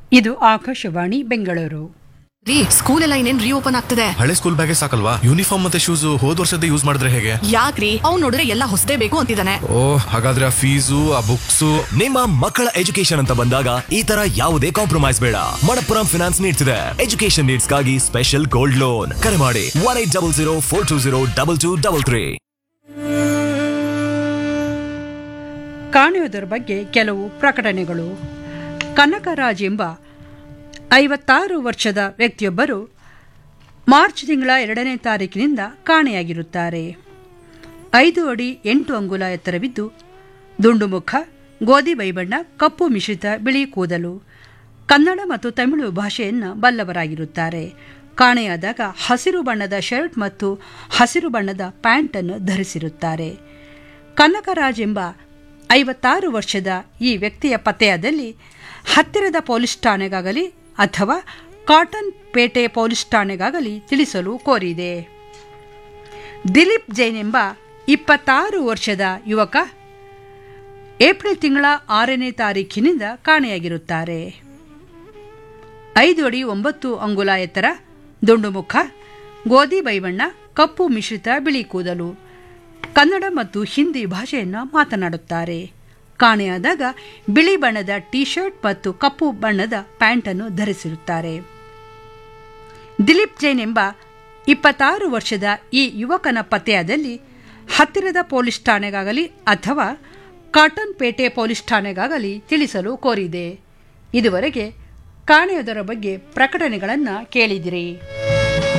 ಇದು ಆಕಾಶವಾಣಿ ಬೆಂಗಳೂರು ರೀ ಸ್ಕೂಲ್ ಎಲ್ಲ ಇನ್ನೇನ್ ರೀಓಪನ್ ಆಗ್ತದೆ ಹಳೆ ಸ್ಕೂಲ್ ಬ್ಯಾಗೇ ಸಾಕಲ್ವಾ ಯೂನಿಫಾರ್ಮ್ ಮತ್ತೆ ಶೂಸ್ ಹೋದ್ ವರ್ಷದ ಯೂಸ್ ಮಾಡಿದ್ರೆ ಹೇಗೆ ಯಾಕ್ರಿ ಅವ್ನ್ ನೋಡಿದ್ರೆ ಎಲ್ಲ ಹೊಸದೇ ಬೇಕು ಅಂತಿದ್ದಾನೆ ಓ ಹಾಗಾದ್ರೆ ಆ ಫೀಸು ಆ ಬುಕ್ಸು ನಿಮ್ಮ ಮಕ್ಕಳ ಎಜುಕೇಶನ್ ಅಂತ ಬಂದಾಗ ಈ ತರ ಯಾವುದೇ ಕಾಂಪ್ರಮೈಸ್ ಬೇಡ ಮಣಪ್ಪುರಂ ಫಿನಾನ್ಸ್ ನೀಡ್ತಿದೆ ಎಜುಕೇಶನ್ ನೀಡ್ಸ್ಗಾಗಿ ಸ್ಪೆಷಲ್ ಗೋಲ್ಡ್ ಲೋನ್ ಕರೆ ಮಾಡಿ one eight double zero four two zero double two double three ಕಾಣುವುದರ ಬಗ್ಗೆ ಕೆಲವು ಪ್ರಕಟಣೆಗಳು ಕನಕರಾಜ್ ಎಂಬ ಐವತ್ತಾರು ವರ್ಷದ ವ್ಯಕ್ತಿಯೊಬ್ಬರು ಮಾರ್ಚ್ ತಿಂಗಳ ಎರಡನೇ ತಾರೀಕಿನಿಂದ ಕಾಣೆಯಾಗಿರುತ್ತಾರೆ ಐದು ಅಡಿ ಎಂಟು ಅಂಗುಲ ಎತ್ತರವಿದ್ದು ದುಂಡು ಮುಖ ಗೋಧಿ ಬೈಬಣ್ಣ ಕಪ್ಪು ಮಿಶ್ರಿತ ಬಿಳಿ ಕೂದಲು ಕನ್ನಡ ಮತ್ತು ತಮಿಳು ಭಾಷೆಯನ್ನು ಬಲ್ಲವರಾಗಿರುತ್ತಾರೆ ಕಾಣೆಯಾದಾಗ ಹಸಿರು ಬಣ್ಣದ ಶರ್ಟ್ ಮತ್ತು ಹಸಿರು ಬಣ್ಣದ ಪ್ಯಾಂಟನ್ನು ಧರಿಸಿರುತ್ತಾರೆ ಕನಕರಾಜ್ ಎಂಬ ಐವತ್ತಾರು ವರ್ಷದ ಈ ವ್ಯಕ್ತಿಯ ಪತ್ತೆಯಾದಲ್ಲಿ ಹತ್ತಿರದ ಪೊಲೀಸ್ ಠಾಣೆಗಾಗಲಿ ಅಥವಾ ಕಾಟನ್ ಪೇಟೆ ಪೊಲೀಸ್ ಠಾಣೆಗಾಗಲಿ ತಿಳಿಸಲು ಕೋರಿದೆ ದಿಲೀಪ್ ಜೈನ್ ಎಂಬ ಇಪ್ಪತ್ತಾರು ವರ್ಷದ ಯುವಕ ಏಪ್ರಿಲ್ ತಿಂಗಳ ಆರನೇ ತಾರೀಖಿನಿಂದ ಕಾಣೆಯಾಗಿರುತ್ತಾರೆ ಐದು ಅಡಿ ಒಂಬತ್ತು ಅಂಗುಲ ಎತ್ತರ ದುಂಡು ಮುಖ ಗೋಧಿ ಬೈಬಣ್ಣ ಕಪ್ಪು ಮಿಶ್ರಿತ ಬಿಳಿ ಕೂದಲು ಕನ್ನಡ ಮತ್ತು ಹಿಂದಿ ಭಾಷೆಯನ್ನು ಮಾತನಾಡುತ್ತಾರೆ ಕಾಣೆಯಾದಾಗ ಬಿಳಿ ಬಣ್ಣದ ಟಿ ಶರ್ಟ್ ಮತ್ತು ಕಪ್ಪು ಬಣ್ಣದ ಪ್ಯಾಂಟನ್ನು ಧರಿಸಿರುತ್ತಾರೆ ದಿಲೀಪ್ ಜೈನ್ ಎಂಬ ಇಪ್ಪತ್ತಾರು ವರ್ಷದ ಈ ಯುವಕನ ಪತ್ತೆಯಾದಲ್ಲಿ ಹತ್ತಿರದ ಪೊಲೀಸ್ ಠಾಣೆಗಾಗಲಿ ಅಥವಾ ಕಾಟನ್ ಪೇಟೆ ಪೊಲೀಸ್ ಠಾಣೆಗಾಗಲಿ ತಿಳಿಸಲು ಕೋರಿದೆ ಇದುವರೆಗೆ ಕಾಣೆಯೋದರ ಬಗ್ಗೆ ಪ್ರಕಟಣೆಗಳನ್ನು ಕೇಳಿದಿರಿ